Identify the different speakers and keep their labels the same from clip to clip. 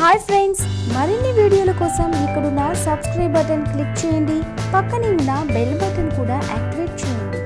Speaker 1: hi friends మరిన్ని వీడియోల కోసం ఇక్కడున్న సబ్స్క్రైబ్ బటన్ క్లిక్ చేయండి పక్కనే ఉన్న బెల్ బటన్ కూడా యాక్టివేట్ చేయండి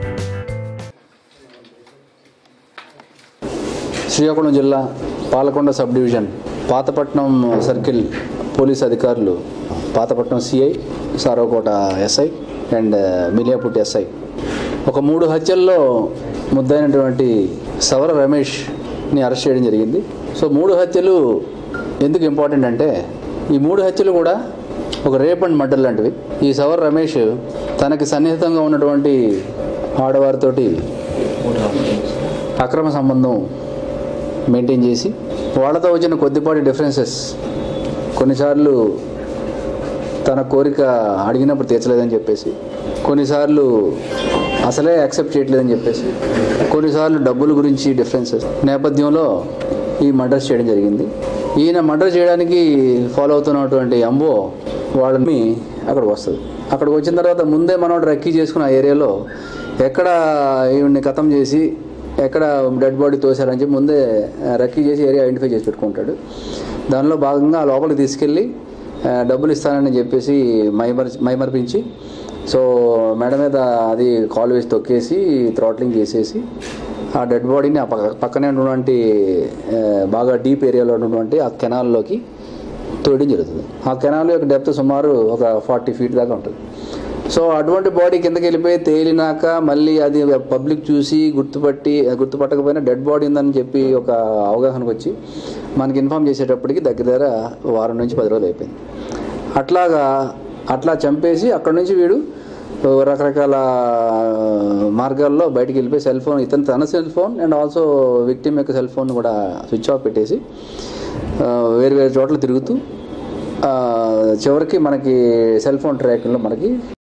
Speaker 2: శ్రీకాకుళం జిల్లా Palakonda sub division Pathapatnam circle police అధికారులు Pathapatnam CI Saravakota SI and Meliaputti SI ఒక మూడు హత్యల్లో ముద్దైనటువంటి సవర రమేష్ని అరెస్ట్ చేయడం జరిగింది సో మూడు హత్యలు ఎందుకు ఇంపార్టెంట్ అంటే ఈ మూడు హత్యలు కూడా ఒక రేప్ అండ్ మర్డర్ లాంటివి ఈ సవర రమేష్ తనకి సన్నిహితంగా ఉన్నటువంటి ఆడవారితోటి అక్రమ సంబంధం మెయింటైన్ చేసి వాళ్ళతో వచ్చిన కొద్దిపాటి డిఫరెన్సెస్ కొన్నిసార్లు తన కోరిక అడిగినప్పుడు తీర్చలేదని చెప్పేసి కొన్నిసార్లు అసలే యాక్సెప్ట్ చేయట్లేదని చెప్పేసి కొన్నిసార్లు డబ్బుల గురించి డిఫరెన్సెస్ నేపథ్యంలో ఈ మర్డర్స్ చేయడం జరిగింది ఈయన మర్డర్ చేయడానికి ఫాలో అవుతున్నటువంటి అంబో వాళ్ళని అక్కడికి వస్తుంది అక్కడికి వచ్చిన తర్వాత ముందే మనోడు రెక్కీ చేసుకున్న ఆ ఏరియాలో ఎక్కడ ఈవిడ్ని ఖతం చేసి ఎక్కడ డెడ్ బాడీ తోసారని చెప్పి ముందే రెక్కీ చేసి ఏరియా ఐడెంటిఫై చేసి పెట్టుకుంటాడు దానిలో భాగంగా ఆ లోపలికి తీసుకెళ్ళి ఆ, డబ్బులు ఇస్తానని చెప్పేసి మైమర్ మైమర్పించి సో మెడ మీద అది కాల్ వేసి తొక్కేసి థ్రాట్లింగ్ చేసేసి ఆ డెడ్ బాడీని ఆ పక్క పక్కనే ఉన్నటువంటి ఆ, బాగా డీప్ ఏరియాలో ఉన్నటువంటి ఆ కెనాల్లోకి తోయడం జరుగుతుంది ఆ కెనాల్ యొక్క డెప్త్ సుమారు ఒక ఫార్టీ ఫీట్ దాకా ఉంటుంది సో అటువంటి బాడీ కిందకి వెళ్ళిపోయి తేలినాక మళ్ళీ అది పబ్లిక్ చూసి గుర్తుపట్టి గుర్తుపట్టకపోయినా డెడ్ బాడీ ఉందని చెప్పి ఒక అవగాహనకు వచ్చి మనకి ఇన్ఫామ్ చేసేటప్పటికి దగ్గర దగ్గర వారం నుంచి పది రోజులు అయిపోయింది అట్లాగా అట్లా చంపేసి అక్కడ నుంచి వీడు రకరకాల మార్గాల్లో బయటికి వెళ్ళిపోయి సెల్ ఫోన్ ఇతను తన cell phone and also victim యొక్క సెల్ ఫోన్ కూడా స్విచ్ ఆఫ్ పెట్టేసి ఆ, వేరు వేరు చోట్ల తిరుగుతూ ఆ, చివరికి మనకి సెల్ ఫోన్ ట్రాకింగ్లో మనకి